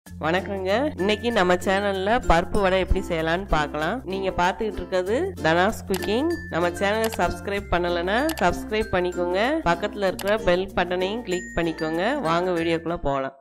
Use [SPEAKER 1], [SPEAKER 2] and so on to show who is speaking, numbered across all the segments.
[SPEAKER 1] வணக்கங்க இன்னைக்கு நம்ம சேனல்ல பருப்பு வடை எப்படி செய்யலாம்னு பார்க்கலாம் நீங்க பார்த்துக்கிட்டு இருக்கிறது தனாஸ் குக்கிங் நம்ம சேனலை சப்ஸ்கிரைப் பண்ணலைன்னா சப்ஸ்கிரைப் பண்ணிக்கோங்க பக்கத்துல இருக்கிற பெல் பட்டனையும் கிளிக் பண்ணிக்கோங்க வாங்க வீடியோக்குள்ள போகலாம்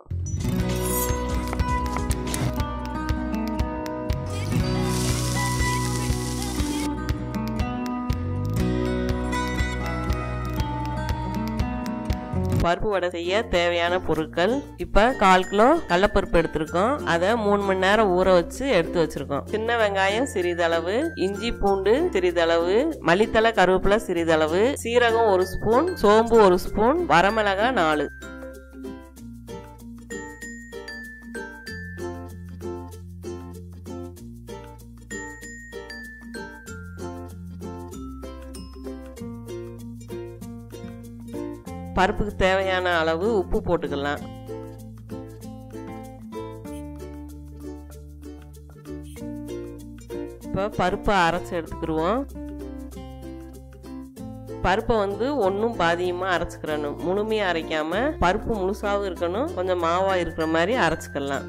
[SPEAKER 1] பருப்பு வடை செய்ய தேவையான பொருட்கள் இப்போ கால் கிலோ கடலப்பருப்பு எடுத்திருக்கோம் அதை மூணு மணி நேரம் ஊற வச்சு எடுத்து வச்சிருக்கோம் சின்ன வெங்காயம் சிறிதளவு இஞ்சி பூண்டு சிறிதளவு மல்லித்தலை கருவேப்பிலை சிறிதளவு சீரகம் ஒரு ஸ்பூன் சோம்பு ஒரு ஸ்பூன் வரமிளகாய் நாலு பருப்புக்கு தேவையான அளவு உப்பு போட்டுக்கலாம் இப்போ பருப்பை அரைச்சி எடுத்துக்கிடுவோம் பருப்பை வந்து ஒன்றும் பாதியமாக அரைச்சிக்கிறணும் முழுமையாக அரைக்காம பருப்பு முழுசாகவும் இருக்கணும் கொஞ்சம் மாவாக இருக்கிற மாதிரி அரைச்சிக்கலாம்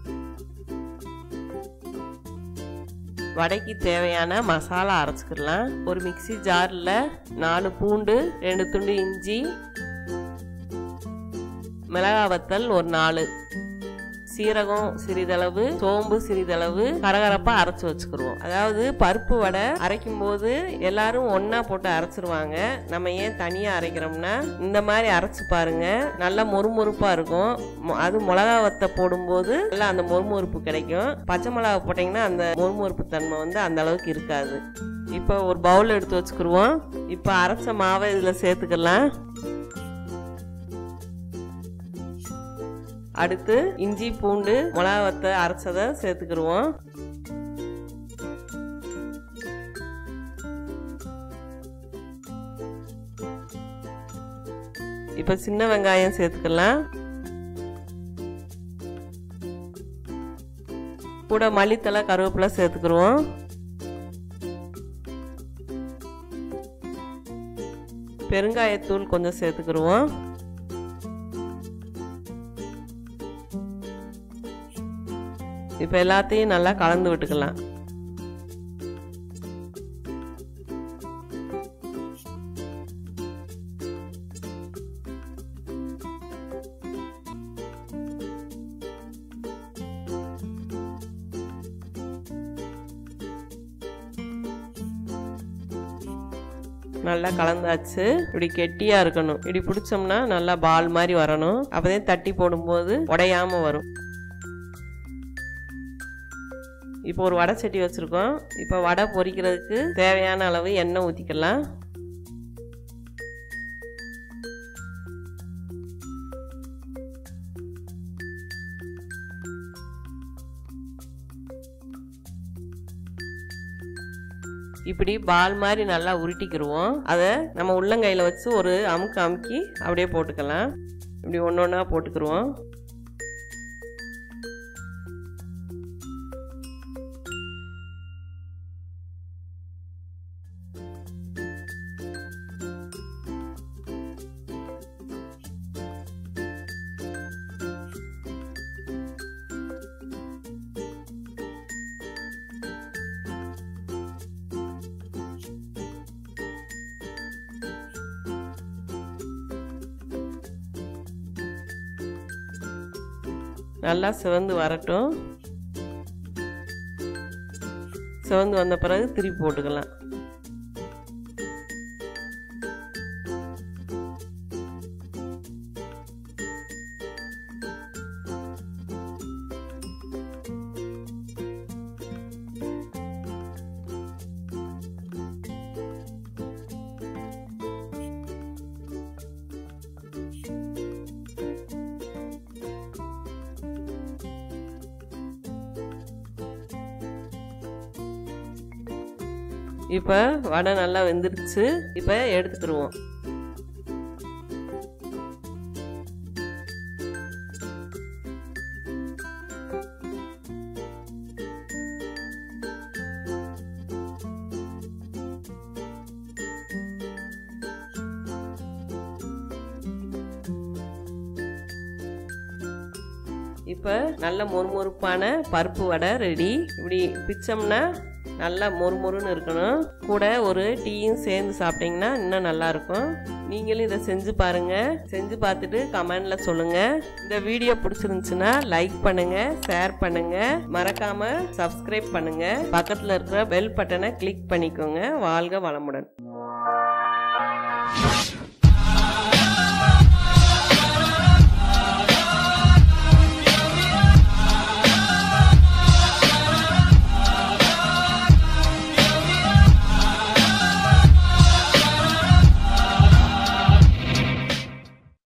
[SPEAKER 1] வடைக்கு தேவையான மசாலா அரைச்சிக்கலாம் ஒரு மிக்சி ஜாரில் நாலு பூண்டு ரெண்டு துண்டு இஞ்சி மிளகாய் வத்தல் ஒரு நாலு சீரகம் சிறிதளவு சோம்பு சிறிதளவு கரகரப்பா அரைச்சு வச்சுக்கிருவோம் அதாவது பருப்பு வடை அரைக்கும் போது எல்லாரும் ஒன்னா போட்டு அரைச்சிருவாங்க நம்ம ஏன் தனியா அரைக்கிறோம்னா இந்த மாதிரி அரைச்சு பாருங்க நல்லா மொறுமொறுப்பா இருக்கும் அது மிளகா வத்த போடும்போது நல்லா அந்த மொறுமொறுப்பு கிடைக்கும் பச்சை மிளகா போட்டிங்கன்னா அந்த மொறுமொறுப்பு தன்மை வந்து அந்த அளவுக்கு இருக்காது இப்போ ஒரு பவுல் எடுத்து வச்சுக்கிருவோம் இப்போ அரைச்ச மாவை இதில் சேர்த்துக்கலாம் அடுத்து இஞ்சி பூண்டு மிளகா வத்த அரைச்சதை சேர்த்துக்கிடுவோம் இப்போ சின்ன வெங்காயம் சேர்த்துக்கலாம் கூட மல்லித்தலை கருவேப்பிலை சேர்த்துக்கிடுவோம் பெருங்காயத்தூள் கொஞ்சம் சேர்த்துக்கிடுவோம் இப்போ எல்லாத்தையும் நல்லா கலந்து விட்டுக்கலாம் நல்லா கலந்தாச்சு இப்படி கெட்டியாக இருக்கணும் இப்படி பிடிச்சோம்னா நல்லா பால் மாதிரி வரணும் அப்போதான் தட்டி போடும்போது உடையாம வரும் இப்போ ஒரு வடை சட்டி வச்சுருக்கோம் இப்போ வடை பொரிக்கிறதுக்கு தேவையான அளவு எண்ணெய் ஊற்றிக்கலாம் இப்படி பால் மாதிரி நல்லா உருட்டிக்கிடுவோம் அதை நம்ம உள்ளங்கையில் வச்சு ஒரு அமுக்கு அமுக்கி அப்படியே போட்டுக்கலாம் இப்படி ஒன்று ஒன்றா போட்டுக்கிடுவோம் நல்லா சிவந்து வரட்டும் சிவந்து வந்த பிறகு திருப்பி போட்டுக்கலாம் இப்போ வடை நல்லா வெந்துருச்சு இப்போ எடுத்துக்கிடுவோம் இப்போ நல்ல மொறுமொறுப்பான பருப்பு வடை ரெடி இப்படி பிச்சோம்னா நல்லா மொறுமொறுன்னு இருக்கணும் கூட ஒரு டீயும் சேர்ந்து சாப்பிட்டீங்கன்னா இன்னும் நல்லா இருக்கும் நீங்களும் இதை செஞ்சு பாருங்க செஞ்சு பார்த்துட்டு கமெண்ட்ல சொல்லுங்க இந்த வீடியோ பிடிச்சிருந்துச்சுன்னா லைக் பண்ணுங்க ஷேர் பண்ணுங்க மறக்காம சப்ஸ்கிரைப் பண்ணுங்க பக்கத்துல இருக்கிற பெல் பட்டனை கிளிக் பண்ணிக்கோங்க வாழ்க வளமுடன்